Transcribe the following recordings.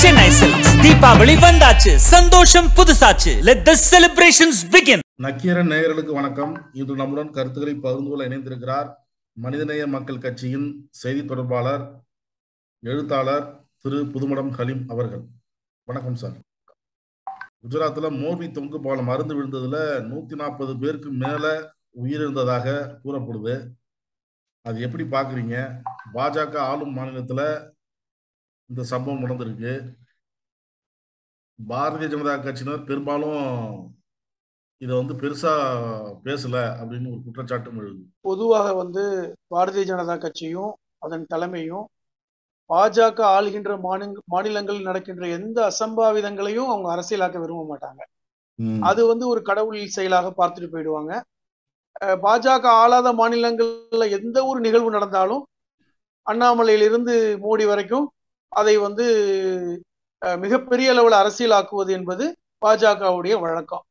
Chennai Silks. Deepavali வந்தாச்சு சந்தோஷம் புதுசாச்சு let the celebrations begin Nakkheeran நேயர்களுக்கு வணக்கம் இன்று நம்முடன் கருத்துக்களை பகிர்ந்து கொள்ள இணைந்திருக்கிறார் மனிதநேய மக்கள் கட்சியின் செய்தி தொடர்பாளர் எழுத்தாளர் திரு புதுமடம் ஹலீம் அவர்கள் வணக்கம் சார் குஜராத்ல மோபி தொங்கு பாலம் மருந்து விழுந்ததுல நூத்தி நாற்பது பேருக்கு மேல உயிரிழந்ததாக கூறப்படுது அது எப்படி பாக்குறீங்க பாஜக ஆளும் மாநிலத்துல இந்த சம்பவம் நடந்திருக்கு பாரதிய ஜனதா கட்சியினர் பெரும்பாலும் இதை வந்து பெருசா பேசல அப்படின்னு ஒரு குற்றச்சாட்டும் எழுது பொதுவாக வந்து பாரதிய ஜனதா கட்சியும் அதன் தலைமையும் பாஜக ஆளுகின்ற மாநில மாநிலங்களில் நடக்கின்ற எந்த அசம்பாவிதங்களையும் அவங்க அரசியலாக்க விரும்ப மாட்டாங்க அது வந்து ஒரு கடவுள் செயலாக பார்த்துட்டு போயிடுவாங்க அஹ் பாஜக ஆளாத மாநிலங்கள்ல எந்த ஒரு நிகழ்வு நடந்தாலும் அண்ணாமலையிலிருந்து மோடி வரைக்கும் அதை வந்து அஹ் மிகப்பெரிய அளவில் அரசியலாக்குவது என்பது பாஜகவுடைய வழக்கம்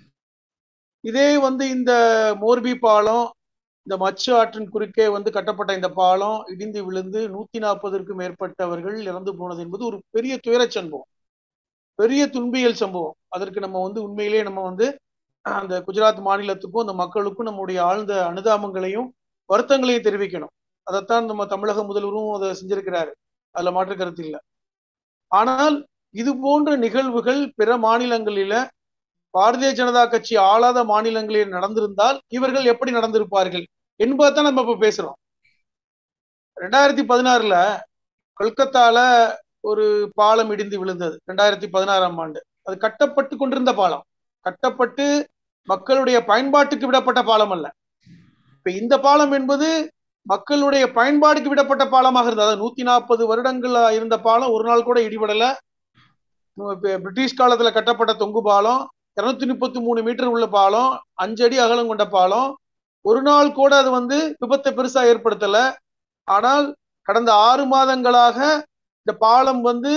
இதே வந்து இந்த மோர்பி பாலம் இந்த மச்சு ஆற்றின் குறுக்கே வந்து கட்டப்பட்ட இந்த பாலம் இடிந்து விழுந்து நூத்தி நாற்பதற்கும் மேற்பட்டவர்கள் இறந்து போனது என்பது ஒரு பெரிய துயரச் சம்பவம் பெரிய துன்பியல் சம்பவம் அதற்கு நம்ம வந்து உண்மையிலேயே நம்ம வந்து அந்த குஜராத் மாநிலத்துக்கும் அந்த மக்களுக்கும் நம்முடைய ஆழ்ந்த அனுதாபங்களையும் வருத்தங்களையும் தெரிவிக்கணும் அதைத்தான் நம்ம தமிழக முதல்வரும் அதை செஞ்சிருக்கிறாரு அதுல மாற்று கருத்து இல்லை ஆனால் இது போன்ற நிகழ்வுகள் பிற மாநிலங்களில பாரதிய ஜனதா கட்சி ஆளாத மாநிலங்களில் நடந்திருந்தால் இவர்கள் எப்படி நடந்திருப்பார்கள் என்பதைத்தான் நம்ம இப்ப பேசுறோம் ரெண்டாயிரத்தி பதினாறுல கொல்கத்தால ஒரு பாலம் இடிந்து விழுந்தது ரெண்டாயிரத்தி பதினாறாம் ஆண்டு அது கட்டப்பட்டு கொண்டிருந்த பாலம் கட்டப்பட்டு மக்களுடைய பயன்பாட்டுக்கு விடப்பட்ட பாலம் அல்ல இப்ப இந்த பாலம் என்பது மக்களுடைய பயன்பாடுக்கு விடப்பட்ட பாலமாக இருந்தது அதாவது நூத்தி நாற்பது வருடங்கள் இருந்த பாலம் ஒரு நாள் கூட இடிபடல பிரிட்டிஷ் காலத்துல கட்டப்பட்ட தொங்கு பாலம் இருநூத்தி முப்பத்தி மூணு மீட்டர் உள்ள பாலம் அஞ்சு அடி அகலம் கொண்ட பாலம் ஒரு நாள் கூட அது வந்து விபத்தை பெருசா ஏற்படுத்தல ஆனால் கடந்த ஆறு மாதங்களாக இந்த பாலம் வந்து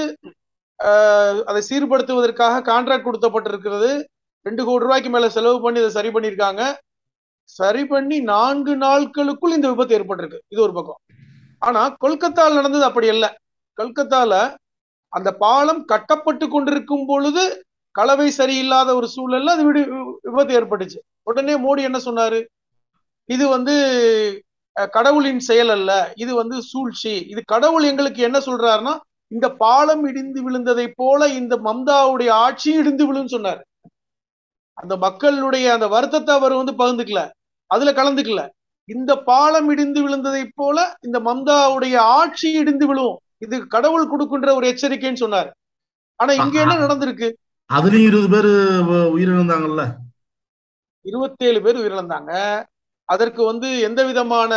அதை சீர்படுத்துவதற்காக கான்ட்ராக்ட் கொடுத்தப்பட்டிருக்கிறது ரெண்டு கோடி ரூபாய்க்கு மேல செலவு பண்ணி இதை சரி பண்ணியிருக்காங்க சரி பண்ணி நான்கு நாட்களுக்குள் இந்த விபத்து ஏற்பட்டிருக்கு இது ஒரு பக்கம் ஆனா கொல்கத்தாவில் நடந்தது அப்படி அல்ல கொல்கத்தால அந்த பாலம் கட்டப்பட்டு கொண்டிருக்கும் பொழுது கலவை சரியில்லாத ஒரு சூழல்ல அது விடு விபத்து ஏற்பட்டுச்சு உடனே மோடி என்ன சொன்னாரு இது வந்து கடவுளின் செயல் அல்ல இது வந்து சூழ்ச்சி இது கடவுள் எங்களுக்கு என்ன சொல்றாருன்னா இந்த பாலம் இடிந்து விழுந்ததை போல இந்த மம்தாவுடைய ஆட்சி இடிந்து விழுன்னு சொன்னார் அந்த மக்களுடைய அந்த வருத்தத்தை அவர் வந்து பகிர்ந்துக்கல அதுல கலந்துக்கல இந்த பாலம் இடிந்து விழுந்ததை போல இந்த மம்தாவுடைய ஆட்சி இடிந்து விழும் இது கடவுள் கொடுக்கின்ற ஒரு எச்சரிக்கைன்னு சொன்னார் ஆனா இங்க என்ன நடந்திருக்கு அதுலயும் இருபது பேர் உயிரிழந்தாங்கல்ல இருபத்தேழு பேர் உயிரிழந்தாங்க அதற்கு வந்து எந்த விதமான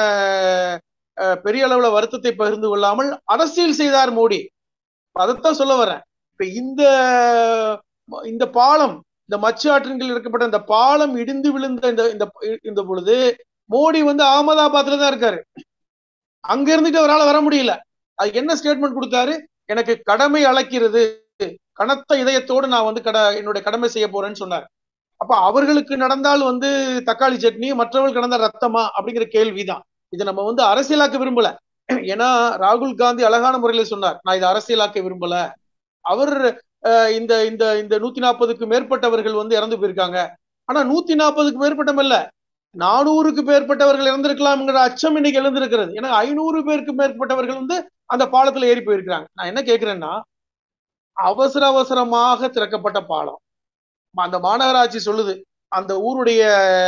பெரிய அளவுல வருத்தத்தை பகிர்ந்து கொள்ளாமல் அரசியல் செய்தார் மோடி அதைத்தான் சொல்ல வரேன் இப்ப இந்த இந்த பாலம் இந்த மச்சு ஆற்றின்கள் இருக்கப்பட்ட இந்த பாலம் இடிந்து விழுந்த இந்த இந்த பொழுது மோடி வந்து அகமதாபாத்ல தான் இருக்காரு அங்க இருந்துட்டு அவரால் வர முடியல அது என்ன ஸ்டேட்மெண்ட் கொடுத்தாரு எனக்கு கடமை அழைக்கிறது கனத்த இதயத்தோடு நான் வந்து கட என்னுடைய கடமை செய்ய போறேன்னு சொன்னார் அப்ப அவர்களுக்கு நடந்தால் வந்து தக்காளி சட்னி மற்றவர்களுக்கு நடந்தால் ரத்தமா அப்படிங்கிற கேள்விதான் இதை நம்ம வந்து அரசியலாக்க விரும்பல ஏன்னா ராகுல் காந்தி அழகான முறையில சொன்னார் நான் இதை அரசியலாக்க விரும்பல அவர் இந்த இந்த இந்த நூத்தி நாற்பதுக்கு மேற்பட்டவர்கள் வந்து இறந்து போயிருக்காங்க ஆனா நூத்தி நாற்பதுக்கு மேற்பட்டமல்ல நானூறுக்கு மேற்பட்டவர்கள் இறந்திருக்கலாம்ங்கிற அச்சம் இன்னைக்கு எழுந்திருக்கிறது ஏன்னா ஐநூறு பேருக்கு மேற்பட்டவர்கள் வந்து அந்த பாலத்துல ஏறி போயிருக்கிறாங்க நான் என்ன கேட்கிறேன்னா அவசர அவசரமாக திறக்கப்பட்ட பாலம் அந்த மாநகராட்சி சொல்லுது அந்த ஊருடைய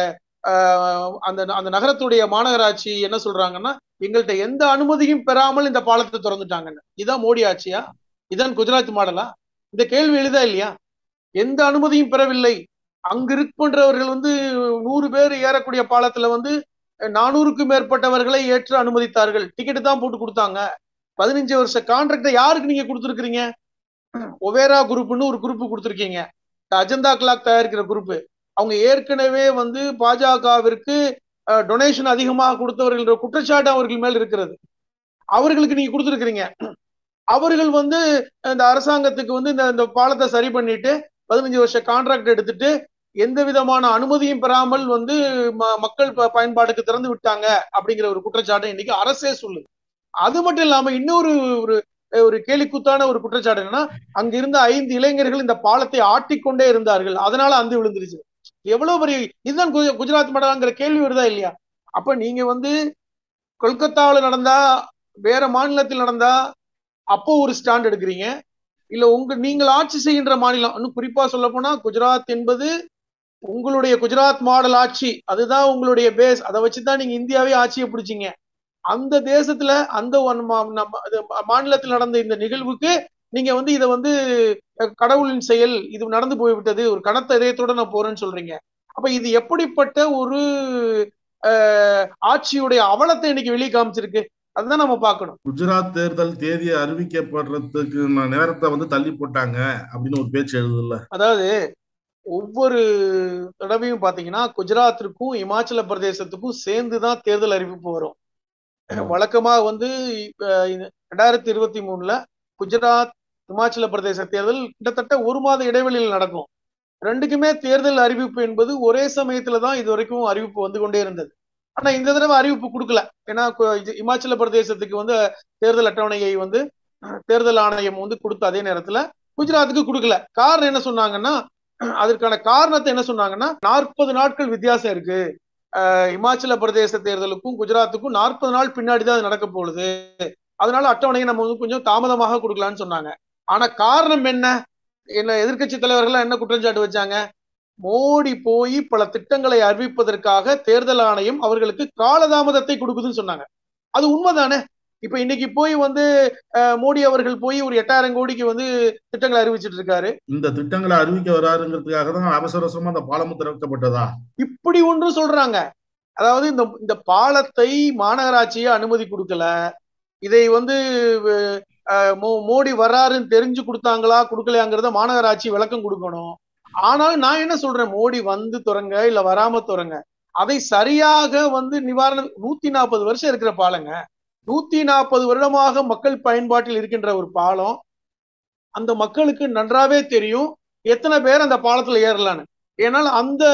அந்த அந்த நகரத்துடைய மாநகராட்சி என்ன சொல்றாங்கன்னா எங்கள்கிட்ட எந்த அனுமதியும் பெறாமல் இந்த பாலத்தை திறந்துட்டாங்கன்னு இதான் மோடி ஆட்சியா இதான் குஜராத் மாடலா இந்த கேள்வி எழுதா இல்லையா எந்த அனுமதியும் பெறவில்லை அங்க இருக்கின்றவர்கள் வந்து நூறு பேர் ஏறக்கூடிய பாலத்துல வந்து நானூறுக்கும் மேற்பட்டவர்களை ஏற்று அனுமதித்தார்கள் டிக்கெட் தான் போட்டு கொடுத்தாங்க பதினஞ்சு வருஷ கான்ட்ராக்டை யாருக்கு நீங்க கொடுத்துருக்கீங்க ஒவேரா குரூப்னு ஒரு குரூப் கொடுத்துருக்கீங்க அஜந்தா கிளாக் தயாரிக்கிற குரூப் அவங்க ஏற்கனவே வந்து பாஜகவிற்கு டொனேஷன் அதிகமாக கொடுத்தவர்கள் குற்றச்சாட்டு அவர்கள் மேல் இருக்கிறது அவர்களுக்கு நீங்க கொடுத்துருக்கிறீங்க அவர்கள் வந்து இந்த அரசாங்கத்துக்கு வந்து இந்த இந்த பாலத்தை சரி பண்ணிட்டு பதினஞ்சு வருஷ கான்ட்ராக்ட் எடுத்துட்டு எந்த விதமான அனுமதியும் பெறாமல் வந்து மக்கள் பயன்பாடுக்கு திறந்து விட்டாங்க அப்படிங்கிற ஒரு குற்றச்சாட்டை இன்னைக்கு அரசே சொல்லுது அது மட்டும் இல்லாம இன்னொரு ஒரு அஹ், ஒரு கேலிக்கூத்தான ஒரு குற்றச்சாட்டு என்னன்னா அங்க இருந்த ஐந்து இளைஞர்கள் இந்த பாலத்தை ஆட்டிக்கொண்டே இருந்தார்கள் அதனால அந்து விழுந்துருச்சு எவ்வளவு பெரிய இதுதான் குஜ- குஜராத் மடலாங்கிற கேள்வி வருதா இல்லையா அப்ப நீங்க வந்து கொல்கத்தாவுல நடந்தா வேற மாநிலத்தில் நடந்தா அப்போ ஒரு ஸ்டாண்ட் எடுக்கிறீங்க இல்ல உங்க நீங்கள் ஆட்சி செய்கின்ற மாநிலம் இன்னும் குறிப்பா சொல்ல போனா குஜராத் என்பது உங்களுடைய குஜராத் மாடல் ஆட்சி அதுதான் உங்களுடைய பேஸ் அதை வச்சுதான் நீங்க இந்தியாவே ஆட்சியை பிடிச்சீங்க அந்த தேசத்துல அந்த ஒன் மா- நம்ம- அது மாநிலத்தில் நடந்த இந்த நிகழ்வுக்கு நீங்க வந்து இதை வந்து அஹ், கடவுளின் செயல் இது நடந்து போய்விட்டது ஒரு கனத்த இதயத்தோட நான் போறேன்னு சொல்றீங்க அப்ப இது எப்படிப்பட்ட ஒரு அஹ், ஆட்சியுடைய அவலத்தை இன்னைக்கு வெளியே காமிச்சிருக்கு அதுதான் நம்ம பார்க்கணும் குஜராத் தேர்தல் தேதியை அறிவிக்கப்படுறதுக்கு ந- நேரத்தை வந்து தள்ளி போட்டாங்க அப்படின்னு ஒரு பேச்சு எழுதுல அதாவது ஒவ்வொரு தடவையும் பாத்தீங்கன்னா குஜராத்திற்கும் இமாச்சல பிரதேசத்துக்கும் சேர்ந்துதான் தேர்தல் அறிவிப்பு வரும் வழக்கமா வந்து இப்ப இது ரெண்டாயிரத்தி இருபத்தி மூணுல குஜராத் இமாச்சல பிரதேச தேர்தல் கிட்டத்தட்ட ஒரு மாத இடைவெளியில் நடக்கும் ரெண்டுக்குமே தேர்தல் அறிவிப்பு என்பது ஒரே சமயத்துல தான் இது வரைக்கும் அறிவிப்பு வந்து கொண்டே இருந்தது ஆனா இந்த தடவை அறிவிப்பு கொடுக்கல ஏன்னா கு- இது இமாச்சல பிரதேசத்துக்கு வந்து தேர்தல் அட்டவணையை வந்து அஹ், தேர்தல் ஆணையம் வந்து கொடுத்த அதே நேரத்துல குஜராத்துக்கு கொடுக்கல காரணம் என்ன சொன்னாங்கன்னா அதற்கான காரணத்தை என்ன சொன்னாங்கன்னா நாற்பது நாட்கள் வித்தியாசம் இருக்கு அஹ், இமாச்சல பிரதேச தேர்தலுக்கும் குஜராத்துக்கும் நாற்பது நாள் பின்னாடி தான் அது நடக்க போகுது அதனால அட்டவணையை நம்ம வந்து கொஞ்சம் தாமதமாக கொடுக்கலாம்னு சொன்னாங்க ஆனா காரணம் என்ன என்ன எதிர்க்கட்சி தலைவர்கள் என்ன குற்றச்சாட்டு வச்சாங்க மோடி போய் பல திட்டங்களை அறிவிப்பதற்காக தேர்தல் ஆணையம் அவர்களுக்கு காலதாமதத்தை கொடுக்குதுன்னு சொன்னாங்க அது உண்மைதானே இப்ப இன்னைக்கு போய் வந்து அஹ், மோடி அவர்கள் போய் ஒரு எட்டாயிரம் கோடிக்கு வந்து திட்டங்களை அறிவிச்சிட்டு இருக்காரு இந்த திட்டங்களை அறிவிக்க வராருங்கிறதுக்காக தான் அவசர அவசரமா அந்த பாலமும் திறக்கப்பட்டதா இப்படி ஒன்றும் சொல்றாங்க அதாவது இந்த இந்த பாலத்தை மாநகராட்சியை அனுமதி கொடுக்கல இதை வந்து அஹ், மோ- மோடி வர்றாருன்னு தெரிஞ்சு கொடுத்தாங்களா கொடுக்கலையாங்கிறத மாநகராட்சி விளக்கம் கொடுக்கணும் ஆனாலும் நான் என்ன சொல்றேன் மோடி வந்து தொடங்க இல்ல வராம தொடங்க அதை சரியாக வந்து நிவாரணம் நூத்தி நாற்பது வருஷம் இருக்கிற பாலங்க நூத்தி நாற்பது வருடமாக மக்கள் பயன்பாட்டில் இருக்கின்ற ஒரு பாலம் அந்த மக்களுக்கு நன்றாவே தெரியும் எத்தனை பேர் அந்த பாலத்துல ஏறலான்னு ஏனால் அந்த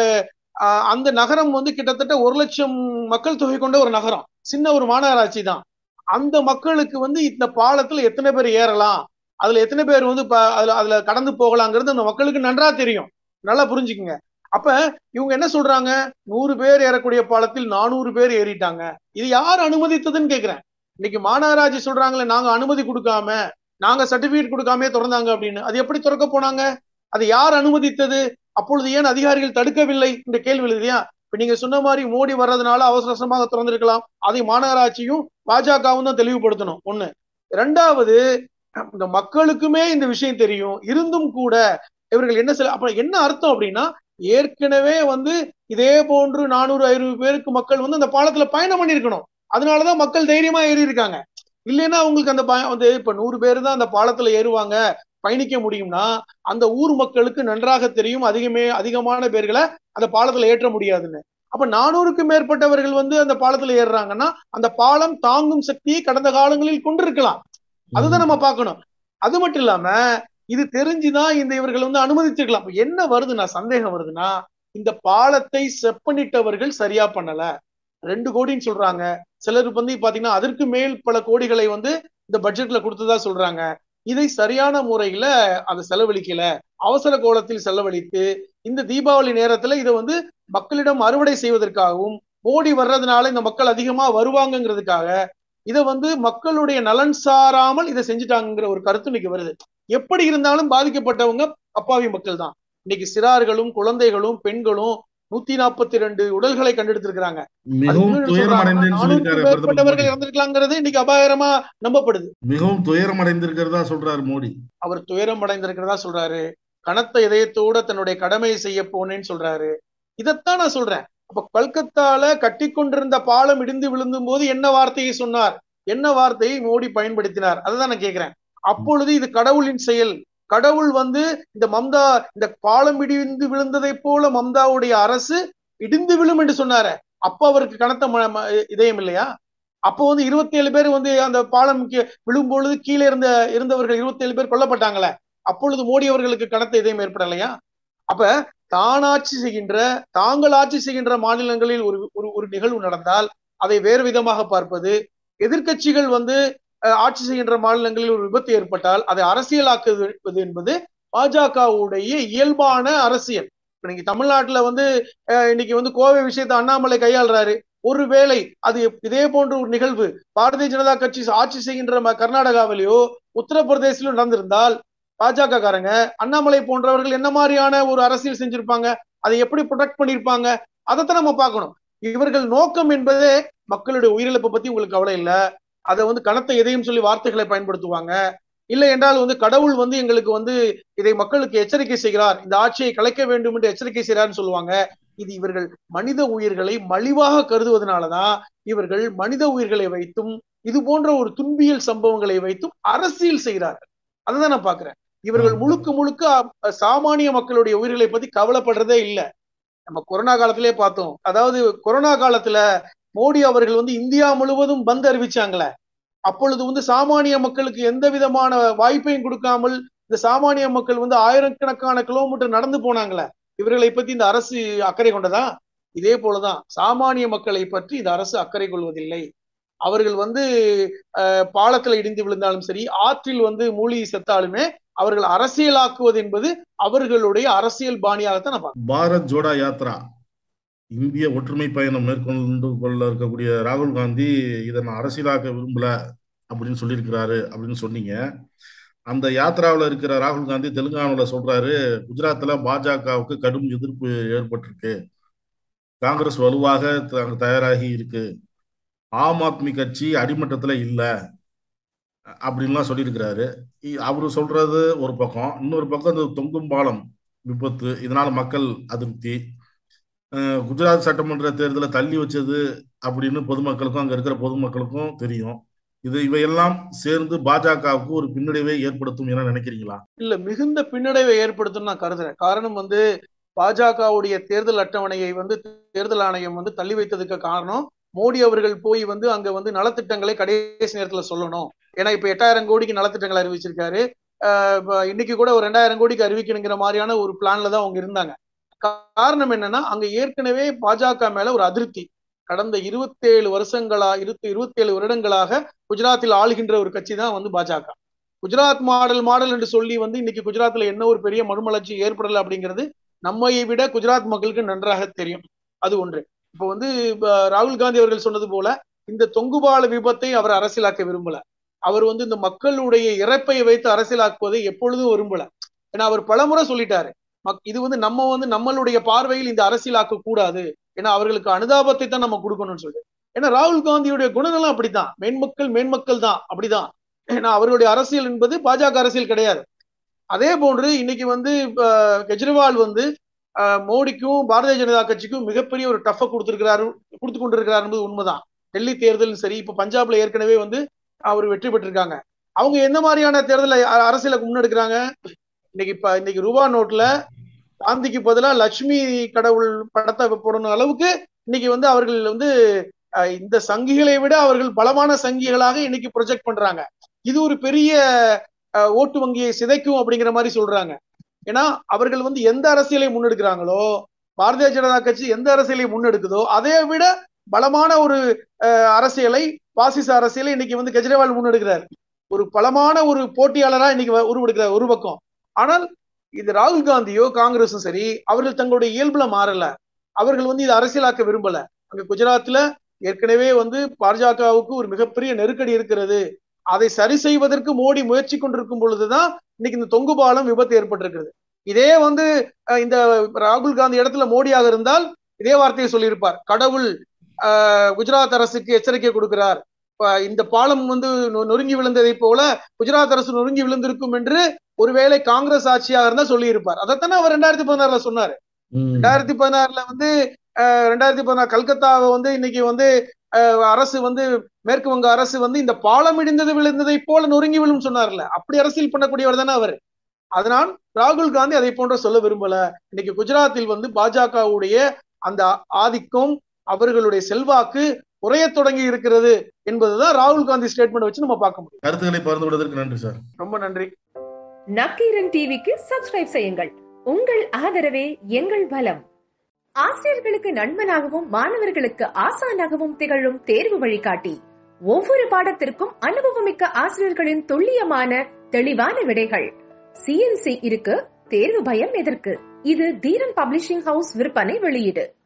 ஆஹ், அந்த நகரம் வந்து கிட்டத்தட்ட ஒரு லட்சம் மக்கள் தொகை கொண்ட ஒரு நகரம் சின்ன ஒரு மாநகராட்சி தான் அந்த மக்களுக்கு வந்து இந்த பாலத்துல எத்தனை பேர் ஏறலாம் அதுல எத்தனை பேர் வந்து ப- அதுல அதுல கடந்து போகலாங்கிறது அந்த மக்களுக்கு நன்றா தெரியும் நல்லா புரிஞ்சுக்குங்க அப்ப இவங்க என்ன சொல்றாங்க நூறு பேர் ஏறக்கூடிய பாலத்தில் நானூறு பேர் ஏறிட்டாங்க இது யார் அனுமதித்ததுன்னு கேக்குறேன் இன்னைக்கு மாநகராட்சி சொல்றாங்களே நாங்க அனுமதி கொடுக்காம நாங்க சர்டிபிகேட் கொடுக்காமயே திறந்தாங்க அப்படின்னு அது எப்படி திறக்க போனாங்க அது யார் அனுமதித்தது அப்பொழுது ஏன் அதிகாரிகள் தடுக்கவில்லை இந்த கேள்வி இல்லையா இப்ப நீங்க சொன்ன மாதிரி மோடி வர்றதுனால அவசர அவசரமாக திறந்திருக்கலாம் அதை மாநகராட்சியும் பாஜகவும் தான் தெளிவுபடுத்தணும் ஒண்ணு ரெண்டாவது இந்த மக்களுக்குமே இந்த விஷயம் தெரியும் இருந்தும் கூட இவர்கள் என்ன செய்ய அப்ப என்ன அர்த்தம் அப்படின்னா ஏற்கனவே வந்து இதே போன்று நானூறு ஐநூறு பேருக்கு மக்கள் வந்து அந்த பாலத்துல பயணம் பண்ணியிருக்கணும் அதனாலதான் மக்கள் தைரியமா ஏறி இருக்காங்க இல்லைன்னா அவங்களுக்கு அந்த பயம் வந்து இப்ப நூறு பேர் தான் அந்த பாலத்துல ஏறுவாங்க பயணிக்க முடியும்னா அந்த ஊர் மக்களுக்கு நன்றாக தெரியும் அதிகமே அதிகமான பேர்களை அந்த பாலத்துல ஏற்ற முடியாதுன்னு அப்ப நானூறுக்கு மேற்பட்டவர்கள் வந்து அந்த பாலத்துல ஏறுறாங்கன்னா அந்த பாலம் தாங்கும் சக்தியை கடந்த காலங்களில் கொண்டிருக்கலாம் அதுதான் நம்ம பார்க்கணும் அது மட்டும் இல்லாம இது தெரிஞ்சுதான் இந்த இவர்கள் வந்து அனுமதிச்சிருக்கலாம் அப்ப என்ன வருதுன்னா சந்தேகம் வருதுன்னா இந்த பாலத்தை செப்பனிட்டவர்கள் சரியா பண்ணல ரெண்டு கோடின்னு சொல்றாங்க சிலர் வந்து பாத்தீங்கன்னா அதற்கு மேல் பல கோடிகளை வந்து இந்த பட்ஜெட்ல கொடுத்ததா சொல்றாங்க இதை சரியான முறையில அதை செலவழிக்கல அவசர கோலத்தில் செலவழித்து இந்த தீபாவளி நேரத்துல இதை வந்து மக்களிடம் அறுவடை செய்வதற்காகவும் மோடி வர்றதுனால இந்த மக்கள் அதிகமா வருவாங்கங்கிறதுக்காக இதை வந்து மக்களுடைய நலன் சாராமல் இதை செஞ்சுட்டாங்கிற ஒரு கருத்து இன்னைக்கு வருது எப்படி இருந்தாலும் பாதிக்கப்பட்டவங்க அப்பாவி மக்கள் தான் இன்னைக்கு சிறார்களும் குழந்தைகளும் பெண்களும் நூத்தி நாற்பத்தி ரெண்டு உடல்களை கண்டெடுத்திருக்கிறாங்க மிகவும் அது துயரம் சொல்றாங்க, அடைந்தேன்னு நானூறுக்கும் சொல்லியிருக்காரு பிரதமர் மேற்பட்டவர்கள் மோடி. இறந்திருக்கலாங்கிறது இன்னைக்கு அபாயகரமா நம்பப்படுது மிகவும் துயரம் அடைந்திருக்கிறதா சொல்றாரு மோடி அவர் துயரம் அடைந்திருக்கிறதா சொல்றாரு கனத்த இதயத்தோட தன்னுடைய கடமையை செய்ய போனேன்னு சொல்றாரு இதைத்தான் நான் சொல்றேன் அப்ப கல்கத்தால கட்டி கொண்டிருந்த பாலம் இடிந்து விழுந்தும் போது என்ன வார்த்தையை சொன்னார் என்ன வார்த்தையை மோடி பயன்படுத்தினார் அதுதான் நான் கேக்குறேன் அப்பொழுது இது கடவுளின் செயல் கடவுள் வந்து இந்த மம்தா இந்த பாலம் இடிந்து விழுந்ததை போல மம்தாவுடைய அரசு இடிந்து விழும் என்று சொன்னாரு அப்ப அவருக்கு கனத்த ம- ம- இதயம் இல்லையா அப்போ வந்து இருபத்தி ஏழு பேர் வந்து அந்த பாலம் கீ- விழும் பொழுது கீழே இருந்த இருந்தவர்கள் இருபத்தி ஏழு பேர் கொல்லப்பட்டாங்களே அப்பொழுது மோடி அவர்களுக்கு கனத்த இதயம் ஏற்படலையா அப்ப தான் ஆட்சி செய்கின்ற தாங்கள் ஆட்சி செய்கின்ற மாநிலங்களில் ஒரு ஒரு ஒரு நிகழ்வு நடந்தால் அதை வேறு விதமாக பார்ப்பது எதிர்க்கட்சிகள் வந்து அஹ், ஆட்சி செய்கின்ற மாநிலங்களில் ஒரு விபத்து ஏற்பட்டால் அதை அரசியலாக்குவது என்பது பாஜகவுடைய இயல்பான அரசியல் இப்ப நீங்க தமிழ்நாட்டுல வந்து அஹ், இன்னைக்கு வந்து கோவை விஷயத்தை அண்ணாமலை கையாளுறாரு ஒருவேளை அது இதே போன்ற ஒரு நிகழ்வு பாரதிய ஜனதா கட்சி ஆட்சி செய்கின்ற ம- கர்நாடகாவிலேயோ உத்தரப்பிரதேசிலோ நடந்திருந்தால் பாஜக காரங்க அண்ணாமலை போன்றவர்கள் என்ன மாதிரியான ஒரு அரசியல் செஞ்சிருப்பாங்க அதை எப்படி ப்ரொடெக்ட் பண்ணிருப்பாங்க அதைத்தான் நம்ம பார்க்கணும் இவர்கள் நோக்கம் என்பதே மக்களுடைய உயிரிழப்பை பத்தி உங்களுக்கு கவலை இல்ல அதை வந்து கனத்த எதையும் சொல்லி வார்த்தைகளை பயன்படுத்துவாங்க இல்லை என்றால் வந்து கடவுள் வந்து எங்களுக்கு வந்து இதை மக்களுக்கு எச்சரிக்கை செய்கிறார் இந்த ஆட்சியை கலைக்க வேண்டும் என்று எச்சரிக்கை செய்கிறார்னு சொல்லுவாங்க இது இவர்கள் மனித உயிர்களை மலிவாக கருதுவதனாலதான் இவர்கள் மனித உயிர்களை வைத்தும் இது போன்ற ஒரு துன்பியல் சம்பவங்களை வைத்தும் அரசியல் செய்கிறார்கள் அதுதான் நான் பாக்குறேன் இவர்கள் ஆமா. முழுக்க முழுக்க அ, சாமானிய மக்களுடைய உயிர்களை பத்தி கவலைப்படுறதே இல்ல நம்ம கொரோனா காலத்திலே பார்த்தோம் அதாவது கொரோனா காலத்துல மோடி அவர்கள் வந்து இந்தியா முழுவதும் பந்த் அறிவிச்சாங்களே அப்பொழுது வந்து சாமானிய மக்களுக்கு எந்த விதமான வாய்ப்பையும் கொடுக்காமல் இந்த சாமானிய மக்கள் வந்து ஆயிரக்கணக்கான கிலோமீட்டர் நடந்து போனாங்களே இவர்களை பத்தி இந்த அரசு அக்கறை கொண்டதா இதே போலதான் சாமானிய மக்களை பற்றி இந்த அரசு அக்கறை கொள்வதில்லை அவர்கள் வந்து அஹ், பாலத்துல இடிந்து விழுந்தாலும் சரி ஆற்றில் வந்து மூழ்கி செத்தாலுமே அவர்கள் அரசியலாக்குவது என்பது அவர்களுடைய அரசியல் பாணியாகத்தான் நான் பார்க்கிறேன். பாரத் ஜோடா யாத்ரா இந்திய ஒற்றுமை பயணம் மேற்கொண்டு கொள்ள இருக்கக்கூடிய ராகுல் காந்தி இதை நான் அரசியலாக்க விரும்பல அப்படின்னு சொல்லியிருக்கிறாரு அப்படின்னு சொன்னீங்க அந்த யாத்ராவில் இருக்கிற ராகுல் காந்தி தெலுங்கானாவில் சொல்றாரு குஜராத்தில் பாஜகவுக்கு கடும் எதிர்ப்பு ஏற்பட்டிருக்கு காங்கிரஸ் வலுவாக த- தயாராகி இருக்கு ஆம் ஆத்மி கட்சி அடிமட்டத்தில் இல்லை அப்படின்லாம் சொல்லியிருக்கிறாரு இ- அவரு சொல்றது ஒரு பக்கம் இன்னொரு பக்கம் இந்த தொங்கும் பாலம் விபத்து இதனால மக்கள் அதிருப்தி அஹ் குஜராத் சட்டமன்ற தேர்தலை தள்ளி வச்சது அப்படின்னு பொதுமக்களுக்கும் அங்க இருக்கிற பொதுமக்களுக்கும் தெரியும் இது இவையெல்லாம் சேர்ந்து பாஜகவுக்கு ஒரு பின்னடைவை ஏற்படுத்தும் என நினைக்கிறீங்களா இல்ல மிகுந்த பின்னடைவை ஏற்படுத்தும் நான் கருதுறேன் காரணம் வந்து பாஜகவுடைய தேர்தல் அட்டவணையை வந்து தேர்தல் ஆணையம் வந்து தள்ளி வைத்ததுக்கு காரணம் மோடி அவர்கள் போய் வந்து அங்க வந்து நலத்திட்டங்களை கடைசி நேரத்துல சொல்லணும் ஏன்னா இப்ப எட்டாயிரம் கோடிக்கு நலத்திட்டங்கள் அறிவிச்சிருக்காரு ஆஹ் இப்ப இன்னைக்கு கூட ஒரு ரெண்டாயிரம் கோடிக்கு அறிவிக்கணுங்கிற மாதிரியான ஒரு பிளான்ல தான் அவங்க இருந்தாங்க காரணம் என்னன்னா அங்க ஏற்கனவே பாஜக மேல ஒரு அதிருப்தி கடந்த இருபத்தேழு வருஷங்களா இருபத்தி இருபத்தேழு வருடங்களாக குஜராத்தில் ஆளுகின்ற ஒரு கட்சி தான் வந்து பாஜக குஜராத் மாடல் மாடல் என்று சொல்லி வந்து இன்னைக்கு குஜராத்ல என்ன ஒரு பெரிய மறுமலர்ச்சி ஏற்படல அப்படிங்கிறது நம்மையை விட குஜராத் மக்களுக்கு நன்றாக தெரியும் அது ஒன்று இப்போ வந்து இப்ப ராகுல் காந்தி அவர்கள் சொன்னது போல இந்த தொங்குபால விபத்தை அவர் அரசியலாக்க விரும்பல அவர் வந்து இந்த மக்களுடைய இறப்பை வைத்து அரசியலாக்குவதை எப்பொழுதும் விரும்பல ஏன்னா அவர் பலமுறை சொல்லிட்டாரு மக்- இது வந்து நம்ம வந்து நம்மளுடைய பார்வையில் இந்த அரசியலாக்க கூடாது ஏன்னா அவர்களுக்கு அனுதாபத்தை தான் நம்ம கொடுக்கணும்னு சொல்லிட்டு ஏன்னா ராகுல் காந்தியுடைய குணநலம் அப்படித்தான் மேன்மக்கள் மேன்மக்கள் தான் அப்படிதான் ஏன்னா அவர்களுடைய அரசியல் என்பது பாஜக அரசியல் கிடையாது அதே போன்று இன்னைக்கு வந்து அஹ், கெஜ்ரிவால் வந்து அஹ், மோடிக்கும் பாரதிய ஜனதா கட்சிக்கும் மிகப்பெரிய ஒரு டஃப கொடுத்திருக்கிறாரு கொடுத்து கொண்டிருக்கிறார் என்பது உண்மைதான் டெல்லி தேர்தலும் சரி இப்ப பஞ்சாப்ல ஏற்கனவே வந்து அவர் வெற்றி பெற்றிருக்காங்க அவங்க எந்த மாதிரியான தேர்தலை அ- அரசியலை முன்னெடுக்கிறாங்க இன்னைக்கு இப்ப இன்னைக்கு ரூபா நோட்ல காந்திக்கு பதிலா லட்சுமி கடவுள் படத்தை போடணும் அளவுக்கு இன்னைக்கு வந்து அவர்கள் வந்து அஹ், இந்த சங்கிகளை விட அவர்கள் பலமான சங்கிகளாக இன்னைக்கு ப்ரொஜெக்ட் பண்றாங்க இது ஒரு பெரிய அஹ், ஓட்டு வங்கியை சிதைக்கும் அப்படிங்கிற மாதிரி சொல்றாங்க ஏன்னா அவர்கள் வந்து எந்த அரசியலை முன்னெடுக்கிறாங்களோ பாரதிய ஜனதா கட்சி எந்த அரசியலை முன்னெடுக்குதோ அதை விட பலமான ஒரு அஹ், அரசியலை பாசிச அரசியலை இன்னைக்கு வந்து கெஜ்ரிவால் முன்னெடுக்கிறார் ஒரு பலமான ஒரு போட்டியாளரா இன்னைக்கு வ- உருவெடுக்கிறார் ஒரு பக்கம் ஆனால் இது ராகுல் காந்தியோ காங்கிரஸும் சரி அவர்கள் தங்களுடைய இயல்புல மாறல அவர்கள் வந்து இதை அரசியலாக்க விரும்பல அங்க குஜராத்ல ஏற்கனவே வந்து பாஜகவுக்கு ஒரு மிகப்பெரிய நெருக்கடி இருக்கிறது அதை சரி செய்வதற்கு மோடி முயற்சி கொண்டிருக்கும் பொழுதுதான் இன்னைக்கு இந்த தொங்கு பாலம் விபத்து ஏற்பட்டிருக்கிறது இதே வந்து அஹ், இந்த ராகுல் காந்தி இடத்துல மோடியாக இருந்தால் இதே வார்த்தையை சொல்லியிருப்பார் கடவுள் அஹ், குஜராத் அரசுக்கு எச்சரிக்கை கொடுக்கிறார் அஹ், இந்த பாலம் வந்து நொ- நொறுங்கி விழுந்ததை போல குஜராத் அரசு நொறுங்கி விழுந்திருக்கும் என்று ஒருவேளை காங்கிரஸ் ஆட்சியாக இருந்தா சொல்லியிருப்பார் அதைத்தானே அவர் ரெண்டாயிரத்தி பதினாறுல சொன்னாரு ம். ரெண்டாயிரத்தி பதினாறுல வந்து அஹ், ரெண்டாயிரத்தி பதினாறு கல்கத்தாவை வந்து இன்னைக்கு வந்து அஹ், அரசு வந்து மேற்கு வங்க அரசு வந்து இந்த பாலம் இடிந்தது விழுந்ததை போல நொறுங்கி விழும் சொன்னார்ல அப்படி அரசியல் பண்ணக்கூடியவர் தானே அவர் அதனால் ராகுல் காந்தி அதை போன்ற சொல்ல விரும்பல இன்னைக்கு குஜராத்தில் வந்து பாஜகவுடைய அந்த ஆதிக்கம் அவர்களுடைய செல்வாக்கு குறையத் தொடங்கி இருக்கிறது என்பதுதான் ராகுல் காந்தி ஸ்டேட்மெண்ட் வச்சு நம்ம பார்க்க முடியும் கருத்துக்களை பகிர்ந்து கொண்டதற்கு நன்றி சார் ரொம்ப நன்றி நக்கீரன் டிவிக்கு சப்ஸ்கிரைப் செய்யுங்கள் உங்கள் ஆதரவே எங்கள் பலம் ஆசிரியர்களுக்கு நண்பனாகவும் மாணவர்களுக்கு ஆசானாகவும் திகழும் தேர்வு வழிகாட்டி ஒவ்வொரு பாடத்திற்கும் அனுபவமிக்க ஆசிரியர்களின் துல்லியமான தெளிவான விடைகள் சிஎன்சி இருக்கு தேர்வு பயம் எதற்கு இது தீரன் பப்ளிஷிங் ஹவுஸ் விற்பனை வெளியீடு